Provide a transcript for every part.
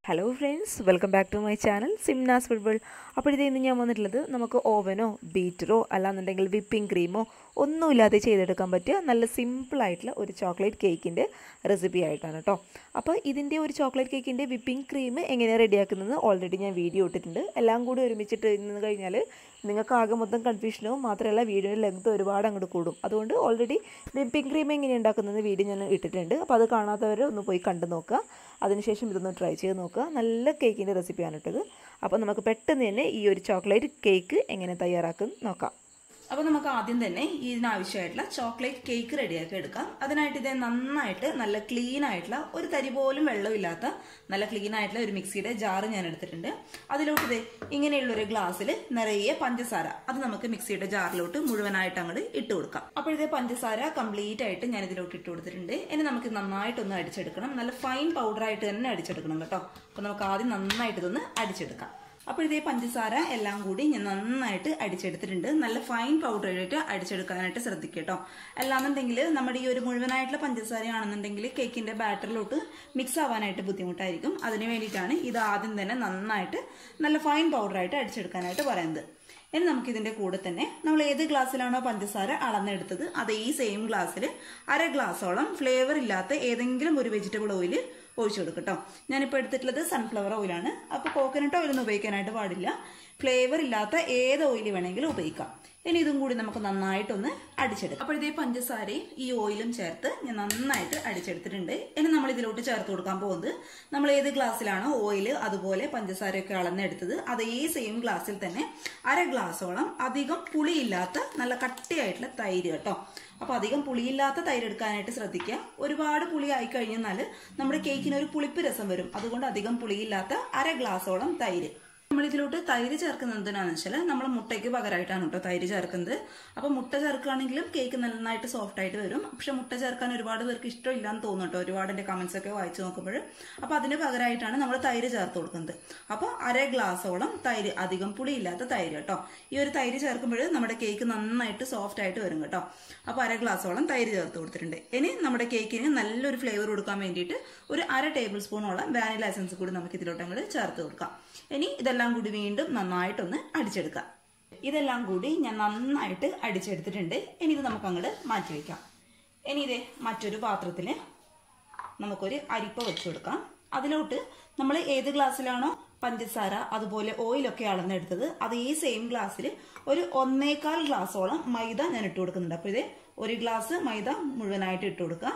hello friends welcome back to my channel Simnas football അപ്പോൾ ഇത് ഇന്ന് ഞാൻ വന്നിട്ടുള്ളത് നമുക്ക് ഓവനോ ബീറ്ററോ അല്ലാന്നുണ്ടെങ്കിൽ വിപ്പിംഗ് ക്രീമോ ഒന്നുമില്ലാതെ ചെയ്തെടുക്കാൻ പറ്റിയ നല്ല സിമ്പിളായിട്ടുള്ള ഒരു ചോക്ലേറ്റ് കേക്കിൻ്റെ റെസിപ്പി ആയിട്ടാണ് കേട്ടോ അപ്പോൾ ഇതിൻ്റെ ഒരു ചോക്ലേറ്റ് കേക്കിൻ്റെ വിപ്പിംഗ് ക്രീം എങ്ങനെയാണ് റെഡിയാക്കുന്നത് ഓൾറെഡി ഞാൻ വീഡിയോ ഇട്ടിട്ടുണ്ട് എല്ലാം കൂടി ഒരുമിച്ചിട്ട് നിന്ന് കഴിഞ്ഞാൽ നിങ്ങൾക്ക് ആകെ മൊത്തം കൺഫ്യൂഷനും മാത്രമല്ല വീഡിയോയുടെ ലെങ്ത് ഒരുപാട് അങ്ങോട്ട് കൂടും അതുകൊണ്ട് ഓൾറെഡി വിപ്പിംഗ് ക്രീം എങ്ങനെ ഉണ്ടാക്കുന്നത് വീഡിയോ ഞാൻ ഇട്ടിട്ടുണ്ട് അപ്പോൾ അത് കാണാത്തവർ ഒന്ന് പോയി കണ്ടു നോക്കുക അതിനുശേഷം ഇതൊന്ന് ട്രൈ ചെയ്ത് നോക്കുക നല്ല കേക്കിൻ്റെ റെസിപ്പിയാണ് ഇട്ടത് അപ്പോൾ നമുക്ക് പെട്ടെന്ന് തന്നെ ഈ ഒരു ചോക്ലേറ്റ് കേക്ക് എങ്ങനെ തയ്യാറാക്കും നോക്കാം അപ്പോൾ നമുക്ക് ആദ്യം തന്നെ ഇതിനാവശ്യമായിട്ടുള്ള ചോക്ലേറ്റ് കേക്ക് റെഡിയാക്കി എടുക്കാം അതിനായിട്ട് ഇത് നന്നായിട്ട് നല്ല ക്ലീൻ ആയിട്ടുള്ള ഒരു തരി പോലും വെള്ളമില്ലാത്ത നല്ല ക്ലീൻ ആയിട്ടുള്ള ഒരു മിക്സിയുടെ ജാറ് ഞാൻ എടുത്തിട്ടുണ്ട് അതിലോട്ട് ഇത് ഇങ്ങനെയുള്ള ഒരു ഗ്ലാസ്സിൽ നിറയെ പഞ്ചസാര അത് നമുക്ക് മിക്സിയുടെ ജാറിലോട്ട് മുഴുവനായിട്ട് അങ്ങോട്ട് ഇട്ട് കൊടുക്കാം അപ്പോൾ ഇത് പഞ്ചസാര കംപ്ലീറ്റ് ആയിട്ട് ഞാൻ ഇതിലോട്ട് ഇട്ട് കൊടുത്തിട്ടുണ്ട് ഇനി നമുക്ക് നന്നായിട്ടൊന്ന് അടിച്ചെടുക്കണം നല്ല ഫൈൻ പൗഡറായിട്ട് തന്നെ അടിച്ചെടുക്കണം കേട്ടോ അപ്പോൾ നമുക്ക് ആദ്യം നന്നായിട്ട് ഇതൊന്ന് അടിച്ചെടുക്കാം അപ്പോൾ ഇതേ പഞ്ചസാര എല്ലാം കൂടി ഞാൻ നന്നായിട്ട് അടിച്ചെടുത്തിട്ടുണ്ട് നല്ല ഫൈൻ പൗഡർ ആയിട്ട് അടിച്ചെടുക്കാനായിട്ട് ശ്രദ്ധിക്കുക കേട്ടോ അല്ലാന്നുണ്ടെങ്കിൽ നമ്മുടെ ഈ ഒരു മുഴുവനായിട്ടുള്ള പഞ്ചസാരയാണെന്നുണ്ടെങ്കിൽ കേക്കിന്റെ ബാറ്ററിലോട്ട് മിക്സ് ആവാനായിട്ട് ബുദ്ധിമുട്ടായിരിക്കും അതിന് വേണ്ടിയിട്ടാണ് ഇത് ആദ്യം തന്നെ നന്നായിട്ട് നല്ല ഫൈൻ പൗഡറായിട്ട് അടിച്ചെടുക്കാനായിട്ട് പറയുന്നത് ഇനി നമുക്ക് ഇതിന്റെ കൂടെ തന്നെ നമ്മൾ ഏത് ഗ്ലാസ്സിലാണോ പഞ്ചസാര അളന്നെടുത്തത് അതേ സെയിം ഗ്ലാസ്സിൽ അര ഗ്ലാസോളം ഫ്ലേവർ ഇല്ലാത്ത ഏതെങ്കിലും ഒരു വെജിറ്റബിൾ ഓയിൽ ഒഴിച്ചു കൊടുക്കട്ടോ ഞാനിപ്പോൾ എടുത്തിട്ടുള്ളത് സൺഫ്ലവർ ഓയിലാണ് അപ്പോൾ കോക്കനട്ട് ഓയിലൊന്നും ഉപയോഗിക്കാനായിട്ട് പാടില്ല ഫ്ലേവർ ഇല്ലാത്ത ഏത് ഓയിൽ വേണമെങ്കിലും ഉപയോഗിക്കാം ഇനി ഇതും കൂടി നമുക്ക് നന്നായിട്ടൊന്ന് അടിച്ചെടുക്കാം അപ്പോൾ ഇതേ പഞ്ചസാരയും ഈ ഓയിലും ചേർത്ത് ഞാൻ നന്നായിട്ട് അടിച്ചെടുത്തിട്ടുണ്ട് ഇനി നമ്മൾ ഇതിലോട്ട് ചേർത്ത് കൊടുക്കാൻ പോകുന്നത് നമ്മൾ ഏത് ഗ്ലാസ്സിലാണോ ഓയിൽ അതുപോലെ പഞ്ചസാരയൊക്കെ അളന്നെടുത്തത് അതേ സെയിം ഗ്ലാസ്സിൽ തന്നെ അര ഗ്ലാസോളം അധികം പുളിയില്ലാത്ത നല്ല കട്ടിയായിട്ടുള്ള തൈര് കേട്ടോ അപ്പൊ അധികം പുളിയില്ലാത്ത തൈര് എടുക്കാനായിട്ട് ശ്രദ്ധിക്കുക ഒരുപാട് പുളി ആയി കഴിഞ്ഞാൽ നമ്മുടെ കേക്കിന് ഒരു പുളിപ്പ് രസം വരും അതുകൊണ്ട് അധികം പുളിയില്ലാത്ത അര ഗ്ലാസോളം തൈര് നമ്മൾ ഇതിലോട്ട് തൈര് ചേർക്കുന്നത് എന്തിനാന്ന് വെച്ചാൽ നമ്മൾ മുട്ടയ്ക്ക് പകരമായിട്ടാണ് കേട്ടോ തൈര് ചേർക്കുന്നത് അപ്പോൾ മുട്ട ചേർക്കുകയാണെങ്കിലും കേക്ക് നന്നായിട്ട് സോഫ്റ്റ് ആയിട്ട് വരും പക്ഷെ മുട്ട ചേർക്കാൻ ഒരുപാട് പേർക്ക് ഇഷ്ടമില്ലാന്ന് തോന്നും കേട്ടോ ഒരുപാട് എൻ്റെ കമന്റ്സ് ഒക്കെ വായിച്ചു നോക്കുമ്പോൾ അപ്പോൾ അതിന് പകരമായിട്ടാണ് നമ്മൾ തൈര് ചേർത്ത് കൊടുക്കുന്നത് അപ്പോൾ അര ഗ്ലാസോളം തൈര് അധികം പുളിയില്ലാത്ത തൈര് കേട്ടോ ഈ ഒരു തൈര് ചേർക്കുമ്പോൾ നമ്മുടെ കേക്ക് നന്നായിട്ട് സോഫ്റ്റ് ആയിട്ട് വരും കേട്ടോ അപ്പോൾ അര ഗ്ലാസോളം തൈര് ചേർത്ത് കൊടുത്തിട്ടുണ്ട് ഇനി നമ്മുടെ കേക്കിന് നല്ലൊരു ഫ്ലേവർ കൊടുക്കാൻ വേണ്ടിയിട്ട് ഒരു അര ടേബിൾ സ്പൂണോളം വാനില എസൻസ് കൂടി നമുക്ക് ഇതിലോട്ട് അങ്ങോട്ട് ചേർത്ത് കൊടുക്കാം ഇനി ഇതെല്ലാം കൂടി വീണ്ടും നന്നായിട്ടൊന്ന് അടിച്ചെടുക്കാം ഇതെല്ലാം കൂടി ഞാൻ നന്നായിട്ട് അടിച്ചെടുത്തിട്ടുണ്ട് ഇനി ഇത് നമുക്ക് അങ്ങോട്ട് മാറ്റി വെക്കാം ഇനി ഇത് മറ്റൊരു പാത്രത്തിൽ നമുക്കൊരു അരിപ്പ വെച്ച് കൊടുക്കാം അതിലോട്ട് നമ്മൾ ഏത് ഗ്ലാസ്സിലാണോ പഞ്ചസാര അതുപോലെ ഓയിലൊക്കെ അളന്നെടുത്തത് അതേ സെയിം ഗ്ലാസ്സിൽ ഒരു ഒന്നേകാൽ ഗ്ലാസോളം മൈദ ഞാൻ ഇട്ട് കൊടുക്കുന്നുണ്ട് അപ്പോൾ ഇത് ഒരു ഗ്ലാസ് മൈദ മുഴുവനായിട്ട് ഇട്ട് കൊടുക്കുക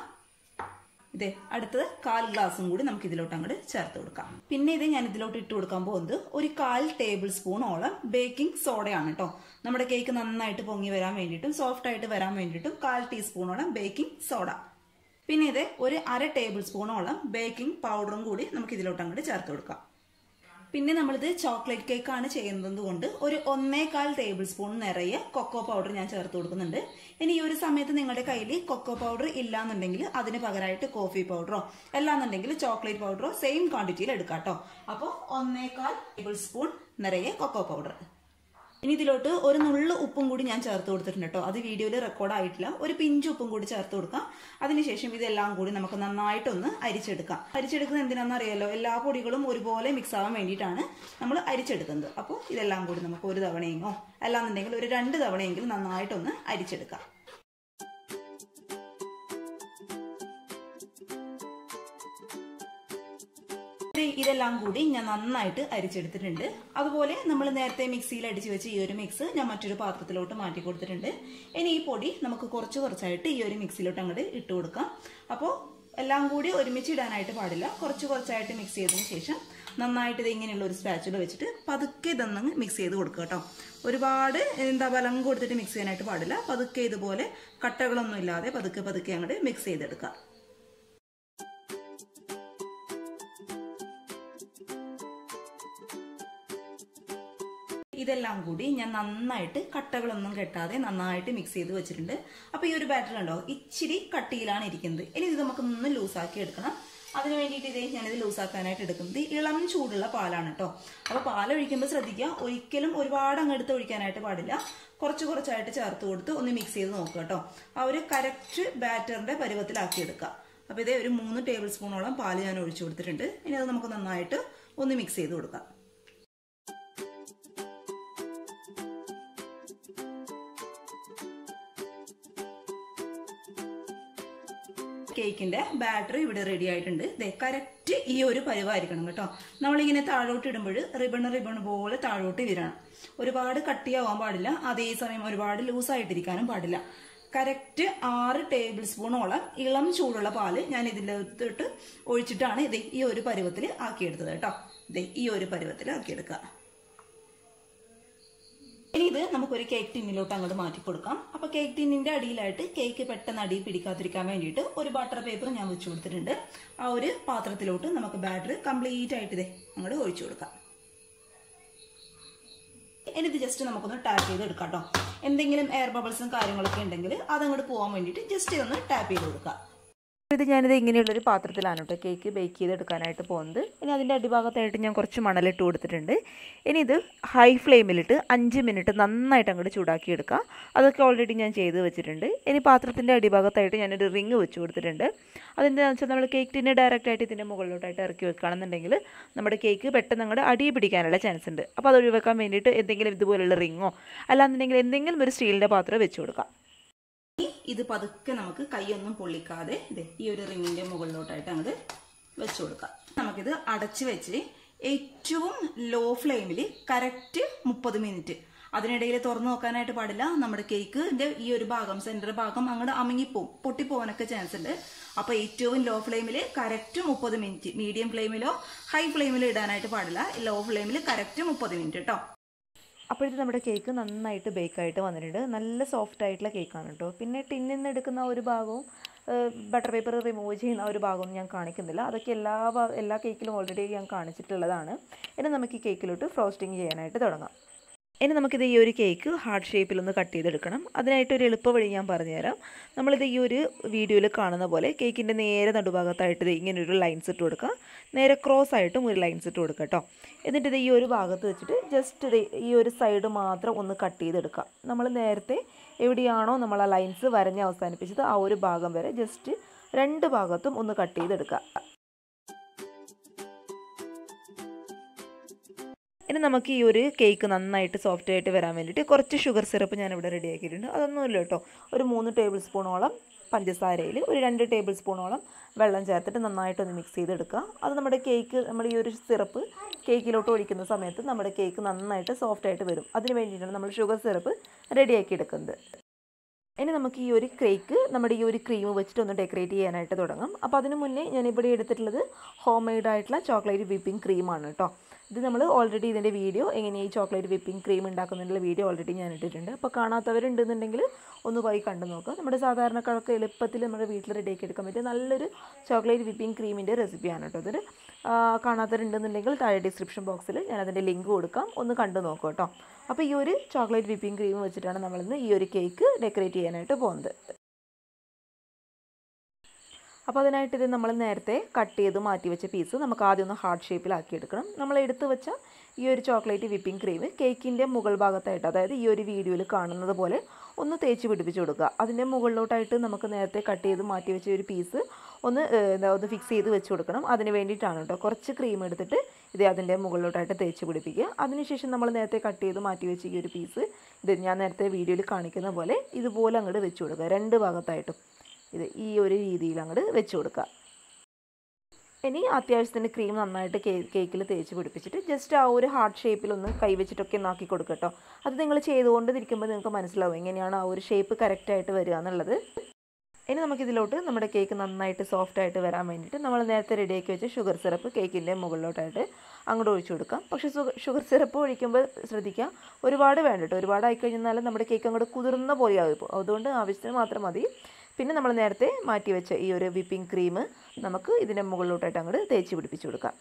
ഇതേ അടുത്തത് കാൽ ഗ്ലാസും കൂടി നമുക്ക് ഇതിലോട്ട് അങ്ങോട്ട് ചേർത്ത് കൊടുക്കാം പിന്നെ ഇത് ഞാൻ ഇതിലോട്ട് ഇട്ട് കൊടുക്കാൻ പോകുന്നത് ഒരു കാൽ ടേബിൾ സ്പൂണോളം ബേക്കിംഗ് സോഡയാണ് കേട്ടോ നമ്മുടെ കേക്ക് നന്നായിട്ട് പൊങ്ങി വരാൻ വേണ്ടിയിട്ടും സോഫ്റ്റ് ആയിട്ട് വരാൻ വേണ്ടിയിട്ടും കാൽ ടീസ്പൂണോളം ബേക്കിംഗ് സോഡ പിന്നെ ഇത് ഒരു അര ടേബിൾ സ്പൂണോളം ബേക്കിംഗ് പൗഡറും കൂടി നമുക്ക് ഇതിലോട്ട് അങ്ങോട്ട് ചേർത്ത് കൊടുക്കാം പിന്നെ നമ്മളിത് ചോക്ലേറ്റ് കേക്കാണ് ചെയ്യുന്നത് കൊണ്ട് ഒരു ഒന്നേകാൽ ടേബിൾ സ്പൂൺ നിറയെ കൊക്കോ പൗഡർ ഞാൻ ചേർത്ത് കൊടുക്കുന്നുണ്ട് ഇനി ഈ ഒരു സമയത്ത് നിങ്ങളുടെ കയ്യിൽ കൊക്കോ പൗഡർ ഇല്ലാന്നുണ്ടെങ്കിൽ അതിന് പകരമായിട്ട് കോഫി പൗഡറോ അല്ലാന്നുണ്ടെങ്കിൽ ചോക്ലേറ്റ് പൗഡറോ സെയിം ക്വാണ്ടിറ്റിയിൽ എടുക്കാം കേട്ടോ അപ്പോൾ ഒന്നേകാൽ ടേബിൾ സ്പൂൺ നിറയെ കൊക്കോ പൗഡർ ഇനി ഇതിലോട്ട് ഒരു നുള്ളു ഉപ്പും കൂടി ഞാൻ ചേർത്ത് കൊടുത്തിട്ടുണ്ട് കേട്ടോ അത് വീഡിയോയിൽ റെക്കോർഡ് ആയിട്ടില്ല ഒരു പിഞ്ച് ഉപ്പും കൂടി ചേർത്ത് കൊടുക്കാം അതിനുശേഷം ഇതെല്ലാം കൂടി നമുക്ക് നന്നായിട്ടൊന്ന് അരിച്ചെടുക്കാം അരിച്ചെടുക്കുന്നത് എന്തിനാണെന്ന് അറിയാലോ എല്ലാ പൊടികളും ഒരുപോലെ മിക്സ് ആവാൻ വേണ്ടിയിട്ടാണ് നമ്മൾ അരിച്ചെടുക്കുന്നത് അപ്പോൾ ഇതെല്ലാം കൂടി നമുക്ക് ഒരു തവണയെങ്കിലോ അല്ലാന്നുണ്ടെങ്കിൽ ഒരു രണ്ട് തവണയെങ്കിലും നന്നായിട്ടൊന്ന് അരിച്ചെടുക്കാം ഇതെല്ലാം കൂടി ഞാൻ നന്നായിട്ട് അരിച്ചെടുത്തിട്ടുണ്ട് അതുപോലെ നമ്മൾ നേരത്തെ മിക്സിയിൽ അടിച്ചു വെച്ച ഈ ഒരു മിക്സ് ഞാൻ മറ്റൊരു പാത്രത്തിലോട്ട് മാറ്റി കൊടുത്തിട്ടുണ്ട് ഇനി ഈ പൊടി നമുക്ക് കുറച്ച് കുറച്ചായിട്ട് ഈ ഒരു മിക്സിയിലോട്ട് അങ്ങോട്ട് ഇട്ട് കൊടുക്കാം അപ്പോൾ എല്ലാം കൂടി ഒരുമിച്ച് ഇടാനായിട്ട് പാടില്ല കുറച്ച് കുറച്ചായിട്ട് മിക്സ് ചെയ്തതിന് ശേഷം നന്നായിട്ട് ഇത് ഇങ്ങനെയുള്ള ഒരു സ്പാച്ചുല വെച്ചിട്ട് പതുക്കെ ഇതൊന്ന് മിക്സ് ചെയ്ത് കൊടുക്കുക കേട്ടോ ഒരുപാട് എന്താ ബലം കൊടുത്തിട്ട് മിക്സ് ചെയ്യാനായിട്ട് പാടില്ല പതുക്കെ ഇതുപോലെ കട്ടകളൊന്നും ഇല്ലാതെ പതുക്കെ പതുക്കെ അങ്ങോട്ട് മിക്സ് ചെയ്തെടുക്കുക ഇതെല്ലാം കൂടി ഞാൻ നന്നായിട്ട് കട്ടകളൊന്നും കെട്ടാതെ നന്നായിട്ട് മിക്സ് ചെയ്ത് വെച്ചിട്ടുണ്ട് അപ്പൊ ഈ ഒരു ബാറ്റർ ഉണ്ടോ ഇച്ചിരി കട്ടിയിലാണ് ഇരിക്കുന്നത് ഇനി ഇത് നമുക്കൊന്ന് ലൂസാക്കി എടുക്കണം അതിന് വേണ്ടിയിട്ട് ഇതേ ഞാനിത് ലൂസാക്കാനായിട്ട് എടുക്കുന്നത് ഇളം ചൂടുള്ള പാലാണ് കേട്ടോ അപ്പോൾ പാൽ ഒഴിക്കുമ്പോൾ ശ്രദ്ധിക്കുക ഒരിക്കലും ഒരുപാട് അങ്ങെടുത്ത് ഒഴിക്കാനായിട്ട് പാടില്ല കുറച്ച് കുറച്ചായിട്ട് ചേർത്ത് കൊടുത്ത് ഒന്ന് മിക്സ് ചെയ്ത് നോക്കുക കേട്ടോ ആ ഒരു കറക്റ്റ് ബാറ്ററിന്റെ പരുവത്തിലാക്കി എടുക്കുക അപ്പോൾ ഇതേ ഒരു മൂന്ന് ടേബിൾ സ്പൂണോളം പാല് ഞാൻ ഒഴിച്ചു കൊടുത്തിട്ടുണ്ട് ഇനി അത് നമുക്ക് നന്നായിട്ട് ഒന്ന് മിക്സ് ചെയ്ത് കൊടുക്കാം കേക്കിന്റെ ബാറ്ററി ഇവിടെ റെഡി ആയിട്ടുണ്ട് ദേ കറക്റ്റ് ഈ ഒരു പരുവായിരിക്കണം കേട്ടോ നമ്മളിങ്ങനെ താഴോട്ട് ഇടുമ്പോൾ റിബൺ റിബൺ പോലെ താഴോട്ട് വീരണം ഒരുപാട് കട്ടിയാവാൻ പാടില്ല അതേസമയം ഒരുപാട് ലൂസായിട്ടിരിക്കാനും പാടില്ല കറക്റ്റ് ആറ് ടേബിൾ സ്പൂണോളം ഇളം ചൂടുള്ള പാല് ഞാൻ ഇതിലോട്ട് ഒഴിച്ചിട്ടാണ് ഇത് ഈ ഒരു പരുവത്തിൽ ആക്കിയെടുത്തത് കേട്ടോ ദേ ഈ ഒരു പരുവത്തിൽ ആക്കിയെടുക്കുക ഇനി ഇത് നമുക്കൊരു കേക്ക് ടിന്നിലോട്ട് അങ്ങോട്ട് മാറ്റി കൊടുക്കാം അപ്പൊ കേക്ക് ടിന്നിന്റെ അടിയിലായിട്ട് കേക്ക് പെട്ടെന്ന് അടി പിടിക്കാതിരിക്കാൻ വേണ്ടിയിട്ട് ഒരു ബട്ടർ പേപ്പർ ഞാൻ വെച്ചു കൊടുത്തിട്ടുണ്ട് ആ ഒരു പാത്രത്തിലോട്ട് നമുക്ക് ബാറ്റർ കംപ്ലീറ്റ് ആയിട്ട് ഇതേ അങ്ങോട്ട് ഒഴിച്ചു കൊടുക്കാം ഇനി ഇത് ജസ്റ്റ് നമുക്കൊന്ന് ടാപ്പ് ചെയ്ത് എടുക്കാം കേട്ടോ എന്തെങ്കിലും എയർ ബബിൾസും കാര്യങ്ങളൊക്കെ ഉണ്ടെങ്കിൽ അതങ്ങോട്ട് പോകാൻ വേണ്ടിയിട്ട് ജസ്റ്റ് ഒന്ന് ടാപ്പ് ചെയ്ത് കൊടുക്കാം ഇത് ഞാനിത് ഇങ്ങനെയുള്ളൊരു പാത്രത്തിലാണ് കേട്ടോ കേക്ക് ബേക്ക് ചെയ്തെടുക്കാനായിട്ട് പോകുന്നത് ഇനി അതിൻ്റെ അടിഭാഗത്തായിട്ട് ഞാൻ കുറച്ച് മണലിട്ട് കൊടുത്തിട്ടുണ്ട് ഇനി ഇത് ഹൈ ഫ്ലെയിമിലിട്ട് അഞ്ച് മിനിറ്റ് നന്നായിട്ട് അങ്ങോട്ട് ചൂടാക്കി എടുക്കുക അതൊക്കെ ഓൾറെഡി ഞാൻ ചെയ്ത് വെച്ചിട്ടുണ്ട് ഇനി പാത്രത്തിൻ്റെ അടിഭാഗത്തായിട്ട് ഞാനൊരു റിങ് വെച്ച് കൊടുത്തിട്ടുണ്ട് അതെന്താണെന്ന് വെച്ചാൽ നമ്മൾ കേക്ക് ടിന്നെ ഡയറക്റ്റ് ആയിട്ട് ഇതിൻ്റെ മുകളിലോട്ടായിട്ട് ഇറക്കി വെക്കുകയാണെന്നുണ്ടെങ്കിൽ നമ്മുടെ കേക്ക് പെട്ടെന്ന് അങ്ങോട്ട് അടി പിടിക്കാനുള്ള ചാൻസ് ഉണ്ട് അപ്പോൾ അത് ഒഴിവാക്കാൻ വേണ്ടിയിട്ട് എന്തെങ്കിലും ഇതുപോലുള്ള റിങ്ങോ അല്ലാന്നുണ്ടെങ്കിൽ എന്തെങ്കിലും ഒരു സ്റ്റീലിൻ്റെ പാത്രം വെച്ച് കൊടുക്കാം ഇത് പതുക്കെ നമുക്ക് കൈയൊന്നും പൊള്ളിക്കാതെ ഇത് ഈ ഒരു റിങ്ങിന്റെ മുകളിലോട്ടായിട്ട് അങ്ങോട്ട് വെച്ചു കൊടുക്കാം നമുക്കിത് അടച്ചു വെച്ച് ഏറ്റവും ലോ ഫ്ലെയിമിൽ കറക്റ്റ് മുപ്പത് മിനിറ്റ് അതിനിടയിൽ തുറന്നു നോക്കാനായിട്ട് പാടില്ല നമ്മുടെ കേക്കിന്റെ ഈ ഒരു ഭാഗം സെന്റർ ഭാഗം അങ്ങോട്ട് അമുങ്ങിപ്പോവും പൊട്ടിപ്പോവാനൊക്കെ ചാൻസ് ഉണ്ട് അപ്പൊ ഏറ്റവും ലോ ഫ്ലെയിമിൽ കറക്റ്റ് മുപ്പത് മിനിറ്റ് മീഡിയം ഫ്ലെയിമിലോ ഹൈ ഫ്ലെയിമിലോ ഇടാനായിട്ട് പാടില്ല ലോ ഫ്ലെയിമിൽ കറക്റ്റ് മുപ്പത് മിനിറ്റ് കേട്ടോ അപ്പോഴത്തെ നമ്മുടെ കേക്ക് നന്നായിട്ട് ബേക്കായിട്ട് വന്നിട്ടുണ്ട് നല്ല സോഫ്റ്റ് ആയിട്ടുള്ള കേക്കാണ് കേട്ടോ പിന്നെ ടിന്നിൽ നിന്ന് എടുക്കുന്ന ഒരു ഭാഗവും ബട്ടർ പേപ്പർ റിമൂവ് ചെയ്യുന്ന ഒരു ഭാഗവും ഞാൻ കാണിക്കുന്നില്ല അതൊക്കെ എല്ലാ ഭാ- എല്ലാ കേക്കിലും ഓൾറെഡി ഞാൻ കാണിച്ചിട്ടുള്ളതാണ് ഇനി നമുക്ക് ഈ കേക്കിലോട്ട് ഫ്രോസ്റ്റിംഗ് ചെയ്യാനായിട്ട് തുടങ്ങാം ഇനി നമുക്കിത് ഈ ഒരു കേക്ക് ഹാർട്ട് ഷേപ്പിലൊന്ന് കട്ട് ചെയ്തെടുക്കണം അതിനായിട്ട് ഒരു എളുപ്പ വഴി ഞാൻ പറഞ്ഞുതരാം നമ്മളിത് ഈ ഒരു വീഡിയോയിൽ കാണുന്ന പോലെ കേക്കിൻ്റെ നേരെ നടുഭാഗത്തായിട്ട് ഇത് ഇങ്ങനെ ഒരു ലൈൻസ് ഇട്ട് കൊടുക്കുക നേരെ ക്രോസ് ആയിട്ടും ഒരു ലൈൻസ് ഇട്ട് കൊടുക്കുക കേട്ടോ എന്നിട്ട് ഇത് ഈ ഒരു ഭാഗത്ത് വെച്ചിട്ട് ജസ്റ്റ് ഇത് ഈ ഒരു സൈഡ് മാത്രം ഒന്ന് കട്ട് ചെയ്തെടുക്കുക നമ്മൾ നേരത്തെ എവിടെയാണോ നമ്മൾ ആ ലൈൻസ് വരഞ്ഞ് അവസാനിപ്പിച്ചത് ആ ഒരു ഭാഗം വരെ ജസ്റ്റ് രണ്ട് ഭാഗത്തും ഒന്ന് കട്ട് ചെയ്തെടുക്കുക ഇനി നമുക്ക് ഈ ഒരു കേക്ക് നന്നായിട്ട് സോഫ്റ്റ് ആയിട്ട് വരാൻ വേണ്ടിയിട്ട് കുറച്ച് ഷുഗർ സിറപ്പ് ഞാനിവിടെ റെഡി ആക്കിയിട്ടുണ്ട് അതൊന്നുമില്ല കേട്ടോ ഒരു മൂന്ന് ടേബിൾ സ്പൂണോളം പഞ്ചസാരയിൽ ഒരു രണ്ട് ടേബിൾ സ്പൂണോളം വെള്ളം ചേർത്തിട്ട് നന്നായിട്ടൊന്ന് മിക്സ് ചെയ്തെടുക്കുക അത് നമ്മുടെ കേക്ക് നമ്മൾ ഈ ഒരു സിറപ്പ് കേക്കിലോട്ട് ഒഴിക്കുന്ന സമയത്ത് നമ്മുടെ കേക്ക് നന്നായിട്ട് സോഫ്റ്റ് ആയിട്ട് വരും അതിന് വേണ്ടിയിട്ടാണ് നമ്മൾ ഷുഗർ സിറപ്പ് റെഡിയാക്കി എടുക്കുന്നത് ഇനി നമുക്ക് ഈ ഒരു കേക്ക് നമ്മുടെ ഈ ഒരു ക്രീം വെച്ചിട്ട് ഒന്ന് ഡെക്കറേറ്റ് ചെയ്യാനായിട്ട് തുടങ്ങാം അപ്പോൾ അതിന് മുന്നേ ഞാൻ ഇവിടെ എടുത്തിട്ടുള്ളത് ഹോം മെയ്ഡ് ആയിട്ടുള്ള ചോക്ലേറ്റ് വിപ്പിംഗ് ക്രീമാണ് കേട്ടോ ഇത് നമ്മൾ ഓൾറെഡി ഇതിൻ്റെ വീഡിയോ എങ്ങനെ ഈ ചോക്ലേറ്റ് വിപ്പിംഗ് ക്രീം ഉണ്ടാക്കുന്നതിനുള്ള വീഡിയോ ഓൾറെഡി ഞാൻ ഇട്ടിട്ടുണ്ട് അപ്പോൾ കാണാത്തവരുണ്ടെന്നുണ്ടെങ്കിൽ ഒന്ന് പോയി കണ്ടു നോക്കുക നമ്മുടെ സാധാരണക്കാർക്ക് എളുപ്പത്തിൽ നമ്മുടെ വീട്ടിൽ റെഡിയാക്കി എടുക്കാൻ പറ്റിയ നല്ലൊരു ചോക്ലേറ്റ് വിപ്പിംഗ് ക്രീമിൻ്റെ റെസിപ്പിയാണ് കേട്ടോ അതിൽ കാണാത്തവരുണ്ടെന്നുണ്ടെങ്കിൽ താഴെ ഡിസ്ക്രിപ്ഷൻ ബോക്സിൽ ഞാൻ അതിൻ്റെ ലിങ്ക് കൊടുക്കാം ഒന്ന് കണ്ടു നോക്കുക കേട്ടോ അപ്പോൾ ഈ ഒരു ചോക്ലേറ്റ് വിപ്പിംഗ് ക്രീം വെച്ചിട്ടാണ് നമ്മളിന്ന് ഈ ഒരു കേക്ക് ഡെക്കറേറ്റ് ചെയ്യാനായിട്ട് പോകുന്നത് അപ്പോൾ അതിനായിട്ട് ഇത് നമ്മൾ നേരത്തെ കട്ട് ചെയ്ത് മാറ്റി വെച്ച പീസ് നമുക്ക് ആദ്യം ഒന്ന് ഹാർട്ട് ഷേപ്പിലാക്കി എടുക്കണം നമ്മൾ എടുത്തു വെച്ച ഈ ഒരു ചോക്ലേറ്റ് വിപ്പിംഗ് ക്രീം കേക്കിൻ്റെ മുകൾ ഭാഗത്തായിട്ട് അതായത് ഈ ഒരു വീഡിയോയിൽ കാണുന്നത് പോലെ ഒന്ന് തേച്ച് പിടിപ്പിച്ച് കൊടുക്കുക അതിൻ്റെ മുകളിലോട്ടായിട്ട് നമുക്ക് നേരത്തെ കട്ട് ചെയ്ത് മാറ്റി വെച്ച ഒരു പീസ് ഒന്ന് ഏഹ്, എന്താ ഒന്ന് ഫിക്സ് ചെയ്ത് വെച്ച് കൊടുക്കണം അതിന് വേണ്ടിയിട്ടാണ് കേട്ടോ കുറച്ച് ക്രീം എടുത്തിട്ട് ഇത് അതിൻ്റെ മുകളിലോട്ടായിട്ട് തേച്ച് പിടിപ്പിക്കുക അതിനുശേഷം നമ്മൾ നേരത്തെ കട്ട് ചെയ്ത് മാറ്റി വെച്ച ഈ ഒരു പീസ് ഇത് ഞാൻ നേരത്തെ വീഡിയോയിൽ കാണിക്കുന്ന പോലെ ഇതുപോലെ അങ്ങോട്ട് വെച്ച് കൊടുക്കുക രണ്ട് ഭാഗത്തായിട്ടും ഇത് ഈ ഒരു രീതിയിൽ അങ്ങോട്ട് വെച്ച് കൊടുക്കുക ഇനി അത്യാവശ്യത്തിന് ക്രീം നന്നായിട്ട് കേ കേക്കിൽ തേച്ച് പിടിപ്പിച്ചിട്ട് ജസ്റ്റ് ആ ഒരു ഹാർട്ട് ഷേപ്പിലൊന്ന് കൈവച്ചിട്ടൊക്കെ ഒന്ന് ആക്കി കൊടുക്കുക കേട്ടോ അത് നിങ്ങൾ ചെയ്തുകൊണ്ടിരിക്കുമ്പോൾ നിങ്ങൾക്ക് മനസ്സിലാവും എങ്ങനെയാണ് ആ ഒരു ഷേപ്പ് കറക്റ്റായിട്ട് വരിക എന്നുള്ളത് ഇനി നമുക്കിതിലോട്ട് നമ്മുടെ കേക്ക് നന്നായിട്ട് സോഫ്റ്റ് ആയിട്ട് വരാൻ വേണ്ടിയിട്ട് നമ്മൾ നേരത്തെ റെഡിയാക്കി വെച്ച ഷുഗർ സിറപ്പ് കേക്കിൻ്റെ മുകളിലോട്ടായിട്ട് അങ്ങോട്ട് ഒഴിച്ചു കൊടുക്കാം പക്ഷേ ഷുഗർ സിറപ്പ് ഒഴിക്കുമ്പോൾ ശ്രദ്ധിക്കുക ഒരുപാട് വേണ്ട കേട്ടോ ഒരുപാട് ആയിക്കഴിഞ്ഞാൽ നമ്മുടെ കേക്ക് അങ്ങോട്ട് കുതിർന്ന പോലെയാവും ഇപ്പോൾ അതുകൊണ്ട് ആവശ്യത്തിന് മാത്രം മതി പിന്നെ നമ്മൾ നേരത്തെ മാറ്റി വെച്ച ഈ ഒരു വിപ്പിംഗ് ക്രീം നമുക്ക് ഇതിൻ്റെ മുകളിലോട്ടായിട്ട് അങ്ങോട്ട് തേച്ച് പിടിപ്പിച്ച് കൊടുക്കാം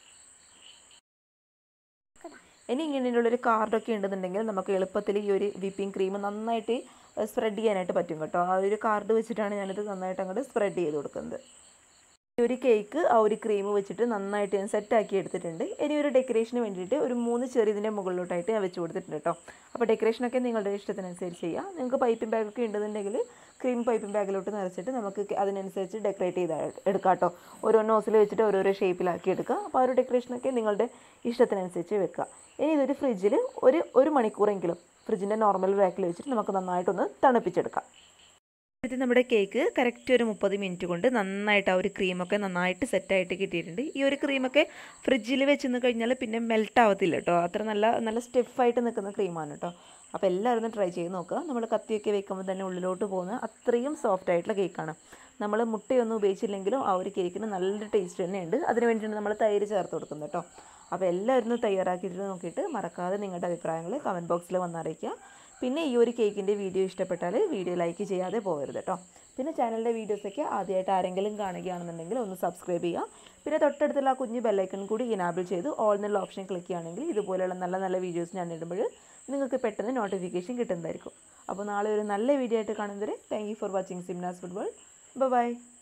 ഇനി ഇങ്ങനെയുള്ളൊരു കാർഡൊക്കെ ഉണ്ടെന്നുണ്ടെങ്കിൽ നമുക്ക് എളുപ്പത്തിൽ ഈ ഒരു വിപ്പിംഗ് ക്രീം നന്നായിട്ട് സ്പ്രെഡ് ചെയ്യാനായിട്ട് പറ്റും കേട്ടോ ആ ഒരു കാർഡ് വെച്ചിട്ടാണ് ഞാനിത് നന്നായിട്ട് അങ്ങോട്ട് സ്പ്രെഡ് ചെയ്ത് കൊടുക്കുന്നത് ഈ ഒരു കേക്ക് ആ ഒരു ക്രീം വെച്ചിട്ട് നന്നായിട്ട് ഞാൻ സെറ്റാക്കി എടുത്തിട്ടുണ്ട് ഇനി ഒരു ഡെക്കറേഷന് വേണ്ടിയിട്ട് ഒരു മൂന്ന് ചെറിയ ഇതിൻ്റെ മുകളിലോട്ടായിട്ട് ഞാൻ വെച്ച് കൊടുത്തിട്ടുണ്ട് കേട്ടോ അപ്പോൾ ഡെക്കറേഷനൊക്കെ നിങ്ങളുടെ ഇഷ്ടത്തിനനുസരിച്ച് ചെയ്യുക നിങ്ങൾക്ക് പൈപ്പിംഗ് ബാഗൊക്കെ ഉണ്ടെന്നുണ്ടെങ്കിൽ ക്രീം പൈപ്പിംഗ് ബാഗിലോട്ട് നിറച്ചിട്ട് നമുക്ക് ക- അതിനനുസരിച്ച് ഡെക്കറേറ്റ് ചെയ്ത് എടുക്കാം കേട്ടോ ഓരോ നോസിൽ വെച്ചിട്ട് ഓരോരോ ഷേപ്പിലാക്കി എടുക്കുക അപ്പോൾ ആ ഒരു ഡെക്കറേഷനൊക്കെ നിങ്ങളുടെ ഇഷ്ടത്തിനനുസരിച്ച് വെക്കുക ഇനി ഇതൊരു ഫ്രിഡ്ജിൽ ഒരു ഒരു മണിക്കൂറെങ്കിലും ഫ്രിഡ്ജിൻ്റെ നോർമൽ റാക്കിൽ വെച്ചിട്ട് നമുക്ക് നന്നായിട്ടൊന്ന് തണുപ്പിച്ചെടുക്കാം ഇത് നമ്മുടെ കേക്ക് കറക്റ്റ് ഒരു മുപ്പത് മിനിറ്റ് കൊണ്ട് നന്നായിട്ട് ആ ഒരു ക്രീമൊക്കെ നന്നായിട്ട് സെറ്റായിട്ട് കിട്ടിയിട്ടുണ്ട് ഈ ഒരു ക്രീമൊക്കെ ഫ്രിഡ്ജിൽ വെച്ച് നിന്ന് കഴിഞ്ഞാൽ പിന്നെ മെൽറ്റ് ആവത്തില്ല കേട്ടോ അത്ര നല്ല നല്ല സ്റ്റിഫായിട്ട് നിൽക്കുന്ന ക്രീമാണ് കേട്ടോ അപ്പോൾ എല്ലാവരും ഒന്ന് ട്രൈ ചെയ്ത് നോക്കുക നമ്മൾ കത്തിയൊക്കെ വെക്കുമ്പോൾ തന്നെ ഉള്ളിലോട്ട് പോകുന്ന അത്രയും സോഫ്റ്റ് ആയിട്ടുള്ള കേക്കാണ് നമ്മൾ മുട്ടയൊന്നും ഉപയോഗിച്ചില്ലെങ്കിലും ആ ഒരു കേക്കിന് നല്ല ടേസ്റ്റ് തന്നെയുണ്ട് അതിന് വേണ്ടിയിട്ടാണ് നമ്മൾ തൈര് ചേർത്ത് കൊടുക്കുന്നത് കേട്ടോ അപ്പോൾ എല്ലാവരും ഒന്ന് തയ്യാറാക്കിയിട്ട് നോക്കിയിട്ട് മറക്കാതെ നിങ്ങളുടെ അഭിപ്രായങ്ങൾ കമൻറ്റ് ബോക്സിൽ വന്നറിയിക്കുക പിന്നെ ഈ ഒരു കേക്കിൻ്റെ വീഡിയോ ഇഷ്ടപ്പെട്ടാൽ വീഡിയോ ലൈക്ക് ചെയ്യാതെ പോകരുത് കേട്ടോ പിന്നെ ചാനലിൻ്റെ വീഡിയോസൊക്കെ ആദ്യമായിട്ട് ആരെങ്കിലും കാണുകയാണെന്നുണ്ടെങ്കിൽ ഒന്ന് സബ്സ്ക്രൈബ് ചെയ്യുക പിന്നെ തൊട്ടടുത്തുള്ള ആ കുഞ്ഞ് ബെല്ലൈക്കൺ കൂടി ഇനാബിൾ ചെയ്ത് ഓൾ എന്നുള്ള ഓപ്ഷൻ ക്ലിക്ക് ചെയ്യുകയാണെങ്കിൽ ഇതുപോലെയുള്ള നല്ല നല്ല വീഡിയോസ് ഞാൻ ഇടുമ്പോൾ നിങ്ങൾക്ക് പെട്ടെന്ന് നോട്ടിഫിക്കേഷൻ കിട്ടുന്നതായിരിക്കും അപ്പോൾ നാളെ ഒരു നല്ല വീഡിയോ ആയിട്ട് കാണുന്നവരെ thank you for watching Simnas football by